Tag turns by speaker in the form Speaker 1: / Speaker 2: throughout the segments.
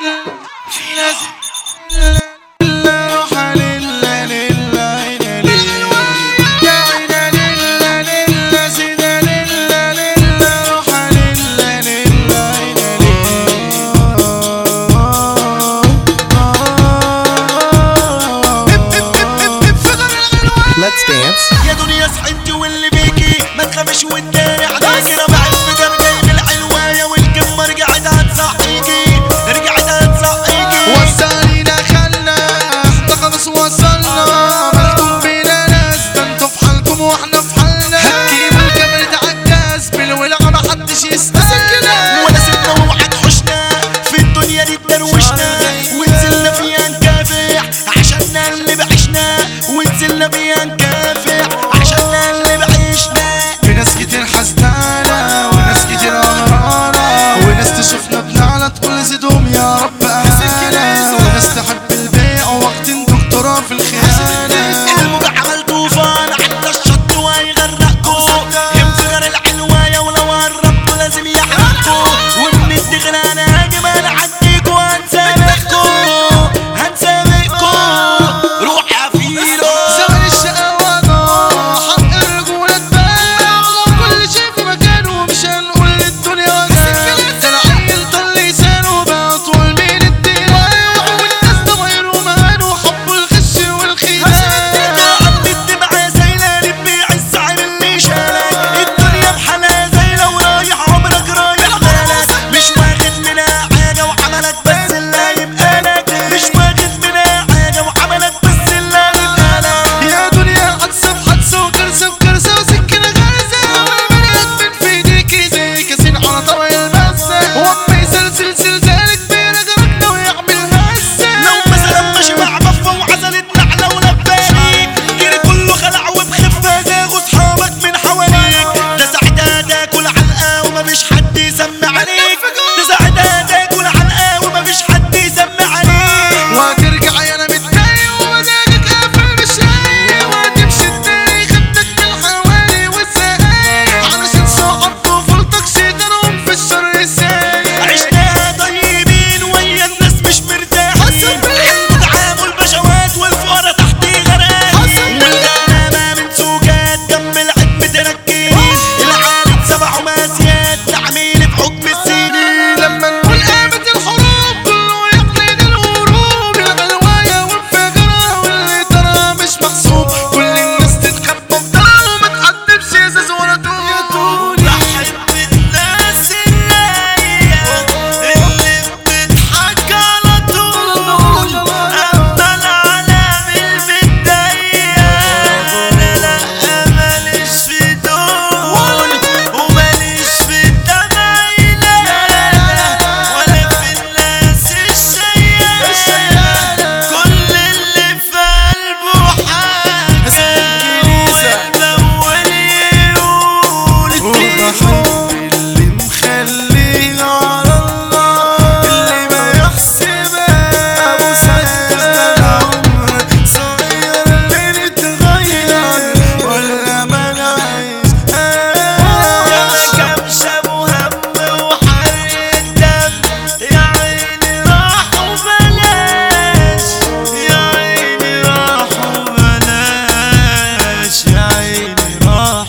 Speaker 1: في ناس روح لله لله لله يا عينا لله لله سيدة لله لله روح لله لله لله
Speaker 2: Let's dance.
Speaker 1: يا دنيا صحنتي واللي بيكي ما تخافش وتداري عليكي ربع الفجر جايب العلواية والقمر قاعد هتصحيكي رجعت هتصحيكي وصلينا خلنا احنا خلاص وصلنا مالكم بينا ناس ده انتوا في حالكم واحنا في حالنا هتجيبوا الكاميرا عالجاز بالولعة ما حدش يستسكنا ولا سيبنا ووعد حشنا في الدنيا دي اتدروشنا ونزلنا فيها نكافح عشاننا اللي بعشنا ونزلنا فيها نكافح عشاننا اللي بعيشنا في ناس كتير حسدانا وناس كتير قهرانا وناس تشوفنا بنعلى تقول زيدهم يا رب انا وناس تحب البيع وقت دكتوراه في الخيانة الموج عمل طوفان عدى الشط وهيغرقكوا ينفجر العلواية ولو قربتوا لازم يحرقكوا ومن الدغنى انا هاجم انا عديكوا هنسابقكوا هنسابقكوا روح يا فيلو زمن الشقاوة ضاع حق الرجولة اتباع كل شيء في مكانه مش هنقول للدنيا جاع ده العيل طل لسانه بقى طول من الدراع والناس ضمايره مهانه حبوا الغش والخداع الدمعة سايلة لبيع السعر اللي شالك الدنيا بحالها زي لو رايح عمرك رايح بالك مش واخد منها حاجة وعملك بس اللي يبقى لك مش واخد منها حاجة وعملك بس اللي يبقى لك يا دنيا حدثة بحدثة وكرسة بكرسة وسكينة غرزة والبني آدمين في ايديكي زي كاسين على طبق المسة وأما يسلسل سلسلة كبيرة جركنا ويعمل هسة لو مثلا ماشي مع بفة وعزلت نعلة ولبالي جري كله خلع وبخفة زاغوا صحابك من حواليك ده ساعتها تاكل علقة ومفيش حد يسمع عليك ده ساعتها تاكل علقة ومفيش حد يسمع عليك وهترجع يا انا متضايق ومزاجك قافل مش رايق وهتمشي تلاقي خدك من الحوالي والسقايق علشان صحاب طفولتك شيطانهم في الشر سايق عشناها طيبين ويا الناس مش مرتاحين تعامل بشوات والفقرا تحت غرقانين والغلابة من سوقات جنب العتم تركين العالم سبع وماسيات تعميل بحكم السنين لما نقول قامت الحروب كله يقلد الهروب الغلواية والفجرة واللي ترى مش محسوب كل الناس تتخبى في دار وما تقدمش ازاز ولا توب بحب الناس الناية اللي بتضحك على طول اما العالم المتضايق انا لا ماليش في دول وماليش في التمايلة ولا في الناس الشيالة كل اللي في قلبه حاجة والأول يقول اللي مخليه على الله اللي ما يحسبها ابو سعد العمر صغير اللي نتغير ولا ما نعيش يا كبش ابو هم وحرق الدم يا عيني راح وبلاش يا عيني راح وبلاش يا عيني راح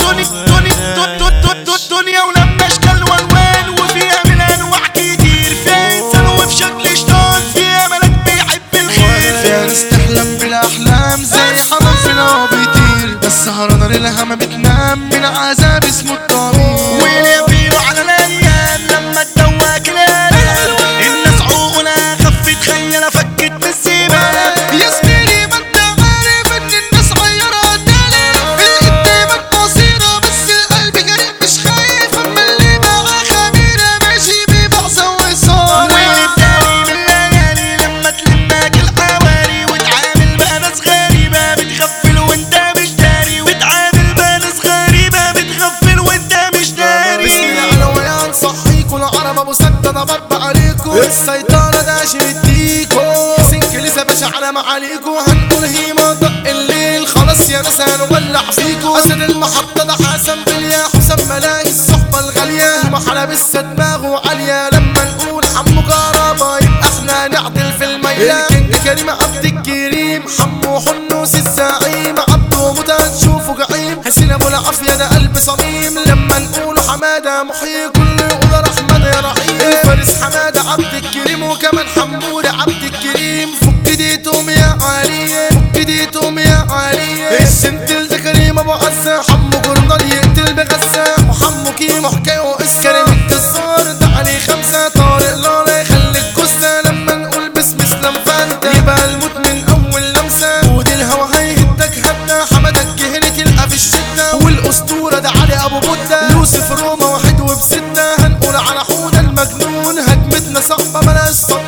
Speaker 1: دنيا ولما اشكال والوان وفيها من انواع كتير فيها انسان وفي شكل شيطان فيها ملك بيحب الخير فيها ناس تحلم بالاحلام زي حمام في الهوا بيطير بس سهرانه ليلها ما بتنام من عذاب اسمه الضمير ويلي بيرو على الايام لما تدواك الالم الناس عقولها خفت خيالها فكت من السيبان يا زميلي ما انت عارف ان الناس غيرها تالف القدامك بصيرة بس القلب جريء مش خايف اما اللي معاه خميرة ماشي ببعثة وإصابة واللي تاني من الليالي لما تلمك الحواري وتعامل بقى ناس غريبة بتغفل وانت مش داري وتعامل بقى ناس غريبة بتغفل وانت مش داري
Speaker 3: بسم الله العلويان صحيكوا العرب ابو سد انا بب عليكوا السيطرة ده شديكوا سنكليزة باشا على معاليكوا هنقول هيما دق الليل خلاص يا ناس هنولع فيكوا اسد المحطة ده حسن باليا حسن ملاهي الصحبة الغالية محلى لسه دماغه عالية لما نقول حمو كهربا يبقى احنا الكينج كريم عبد الكريم حمو حنوس الزعيم عبده متى تشوفه جحيم حسين ابو العافيه ده قلب صميم لما نقول حماده محيي كله يقول رحمن يا رحيم الفارس حماده عبد الكريم وكمان حمود عبد الكريم فك ديتهم يا علي فك ديتهم يا علي السنتل ده كريم ابو عزه حمو جردل يقتل بغزه وحمو كيمو حكايه وقصه كريم الجزار ده عليه خمسه طارق لالا يخلي الجثه لما نقول باسم اسلام فانت يبقى الموت من اول لمسه ودي الهوا هيهدك هدى حماده الجهري تلقى في الشده والاسطوره ده علي ابو بده يوسف روما واحد وبسته هنقول على حوده المجنون هجمتنا صعبه بلاش صبر